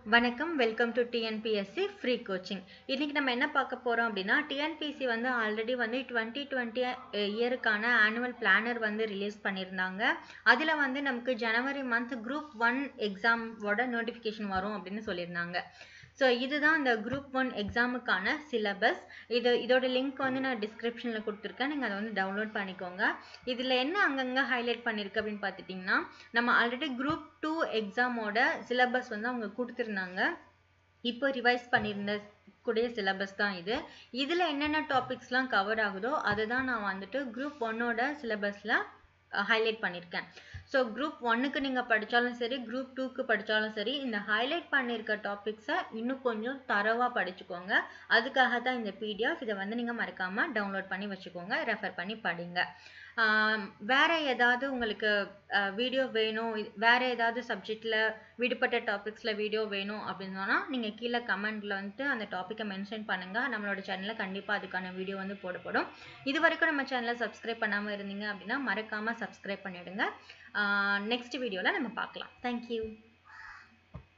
வணக்கம் welcome to TNPSC free coaching இன்னைக்கு நம்ம என்ன பார்க்க போறோம் அப்படின்னா டிஎன்பிஎஸ்சி வந்து ஆல்ரெடி வந்து டுவெண்ட்டி டுவெண்ட்டி இயருக்கான ஆனுவல் பிளானர் வந்து ரிலீஸ் பண்ணியிருந்தாங்க அதில் வந்து நமக்கு ஜனவரி மந்த் குரூப் ஒன் எக்ஸாமோட நோட்டிஃபிகேஷன் வரும் அப்படின்னு சொல்லியிருந்தாங்க ஸோ இதுதான் இந்த குரூப் ஒன் எக்ஸாமுக்கான சிலபஸ் இது இதோட லிங்க் வந்து நான் டிஸ்கிரிப்ஷனில் கொடுத்துருக்கேன் நீங்கள் அதை வந்து டவுன்லோட் பண்ணிக்கோங்க இதில் என்ன அங்கங்கே ஹைலைட் பண்ணியிருக்கு அப்படின்னு பார்த்துட்டிங்கன்னா நம்ம ஆல்ரெடி குரூப் டூ எக்ஸாமோட சிலபஸ் வந்து அவங்க கொடுத்துருந்தாங்க இப்போ ரிவைஸ் பண்ணியிருந்த கூடிய சிலபஸ் தான் இது இதில் என்னென்ன டாபிக்ஸ்லாம் கவர் ஆகுதோ அதை தான் நான் வந்துட்டு குரூப் ஒன்னோட சிலபஸில் ஹைலைட் பண்ணியிருக்கேன் ஸோ குரூப் ஒன்னுக்கு நீங்கள் படித்தாலும் சரி குரூப் டூக்கு படித்தாலும் சரி இந்த ஹைலைட் பண்ணியிருக்க டாபிக்ஸை இன்னும் கொஞ்சம் தரவாக படிச்சுக்கோங்க அதுக்காக தான் இந்த பிடிஎஃப் இதை வந்து நீங்கள் மறக்காமல் டவுன்லோட் பண்ணி வச்சுக்கோங்க ரெஃபர் பண்ணி படிங்க வேற ஏதாவது உங்களுக்கு வீடியோ வேணும் வேற ஏதாவது சப்ஜெக்டில் விடுபட்ட டாபிக்ஸில் வீடியோ வேணும் அப்படின்னு சொன்னால் நீங்கள் கீழே கமெண்ட்டில் வந்துட்டு அந்த டாப்பிக்கை மென்ஷன் பண்ணுங்கள் நம்மளோட சேனலில் கண்டிப்பாக அதுக்கான வீடியோ வந்து போடப்படும் இது வரைக்கும் நம்ம சேனலை சப்ஸ்கிரைப் பண்ணாமல் இருந்தீங்க அப்படின்னா மறக்காமல் சப்ஸ்கிரைப் பண்ணிவிடுங்க நெக்ஸ்ட் வீடியோவில் நம்ம பார்க்கலாம் தேங்க்யூ